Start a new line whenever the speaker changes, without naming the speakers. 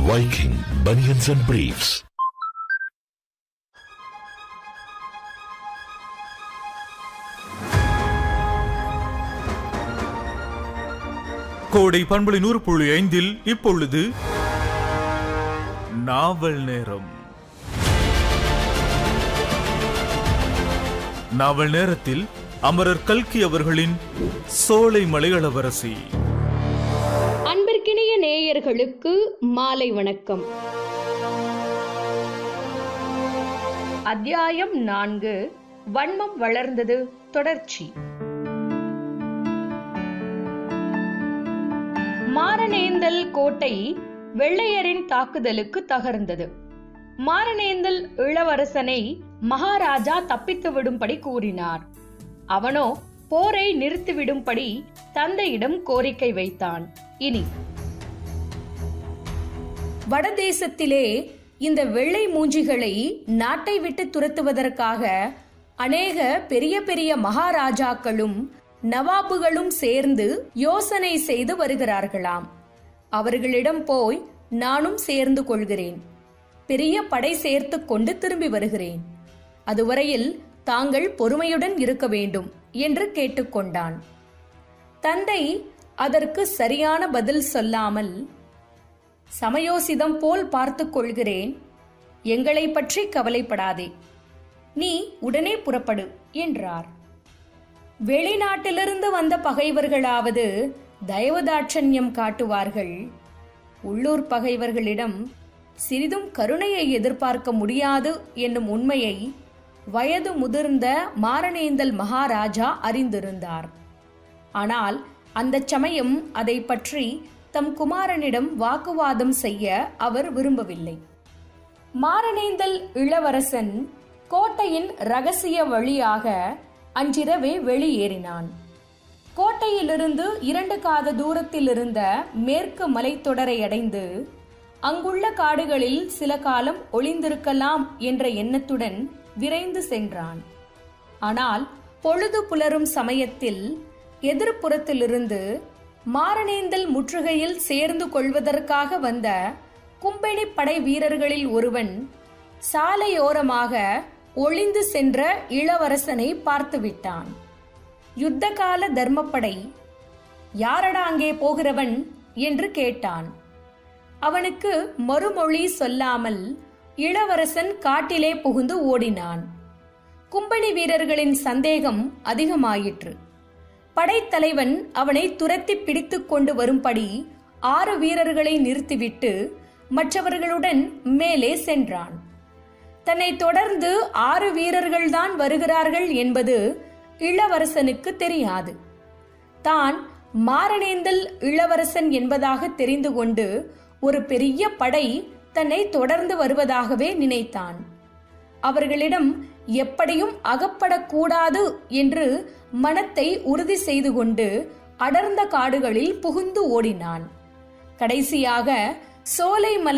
Viking Bunions and Briefs.
கோடை பண்பலை நூறு புள்ளி ஐந்தில் இப்பொழுது நாவல் நேரம் நாவல் நேரத்தில் அமரர் கல்கி அவர்களின் சோலை மலையளவரசி
அன்பிற்கினிய நேயர்களுக்கு மாலை வணக்கம் அத்தியாயம் நான்கு வன்மம் வளர்ந்தது தொடர்ச்சி மாரணேந்தல் கோட்டை வெள்ளையரின் தாக்குதலுக்கு தகர்ந்தது மாரணேந்தல் இளவரசனை மகாராஜா தப்பித்து விடும்படி கூறினார் அவனோ போரை நிறுத்திவிடும்படி தந்தையிடம் கோரிக்கை வைத்தான் இனி
வடதேசத்திலே இந்த வெள்ளை மூஞ்சிகளை நாட்டை விட்டு துரத்துவதற்காக அநேக பெரிய பெரிய மகாராஜாக்களும் நவாபுகளும் சேர்ந்து யோசனை செய்து வருகிறார்களாம் அவர்களிடம் போய் நானும் சேர்ந்து கொள்கிறேன் பெரிய படை சேர்த்து கொண்டு திரும்பி வருகிறேன் அதுவரையில் தாங்கள் பொறுமையுடன் இருக்க வேண்டும் என்று கேட்டுக்கொண்டான் தந்தை அதற்கு சரியான பதில் சொல்லாமல் சமயோசிதம் போல் பார்த்துக் கொள்கிறேன் எங்களை பற்றி கவலைப்படாதே நீ உடனே புறப்படு என்றார் வெளிநாட்டிலிருந்து வந்த பகைவர்களாவது தயவதாட்சண்யம் காட்டுவார்கள் உள்ளூர் பகைவர்களிடம் சிறிதும் கருணையை எதிர்பார்க்க முடியாது என்னும் உண்மையை வயது முதிர்ந்த மாரணேந்தல் மகாராஜா அறிந்திருந்தார் ஆனால் அந்த சமயம் அதை பற்றி தம் குமாரனிடம் வாக்குவாதம் செய்ய அவர் விரும்பவில்லை மாரணேந்தல் இளவரசன் கோட்டையின் ரகசிய வழியாக அன்றிரவே வெளியேறினான் கோட்டையிலிருந்து இரண்டு காத தூரத்தில் இருந்த மேற்கு மலைத்தொடரை அடைந்து அங்குள்ள காடுகளில் சில காலம் ஒளிந்திருக்கலாம் என்ற எண்ணத்துடன் விரைந்து சென்றான் ஆனால் பொழுது புலரும் சமயத்தில் எதிர்ப்புறத்திலிருந்து மாரணேந்தல் முற்றுகையில் சேர்ந்து கொள்வதற்காக வந்த கும்பெனி படை வீரர்களில் ஒருவன் சாலையோரமாக ஒளிந்து சென்ற இளவரசனை பார்த்துவிட்டான் யுத்த கால தர்மப்படை யாரடா அங்கே போகிறவன் என்று கேட்டான் அவனுக்கு மறுமொழி சொல்லாமல் இளவரசன் காட்டிலே புகுந்து ஓடினான் கும்பனி வீரர்களின் சந்தேகம் அதிகமாயிற்று படைத்தலைவன் அவனை துரத்தி பிடித்துக் கொண்டு வரும்படி ஆறு வீரர்களை நிறுத்திவிட்டு மற்றவர்களுடன் மேலே சென்றான் தன்னை தொடர்ந்து ஆறு வீரர்கள்தான் வருகிறார்கள் என்பது இளவரசனுக்கு தெரியாது தான் மாரணேந்தல் இளவரசன் என்பதாக தெரிந்து கொண்டு ஒரு பெரிய படை தன்னை தொடர்ந்து வருவதாகவே நினைத்தான் அவர்களிடம் எப்படியும் அகப்படக்கூடாது என்று மனத்தை உறுதி செய்து கொண்டு அடர்ந்த காடுகளில் புகுந்து ஓடினான் கடைசியாக சோலை மலை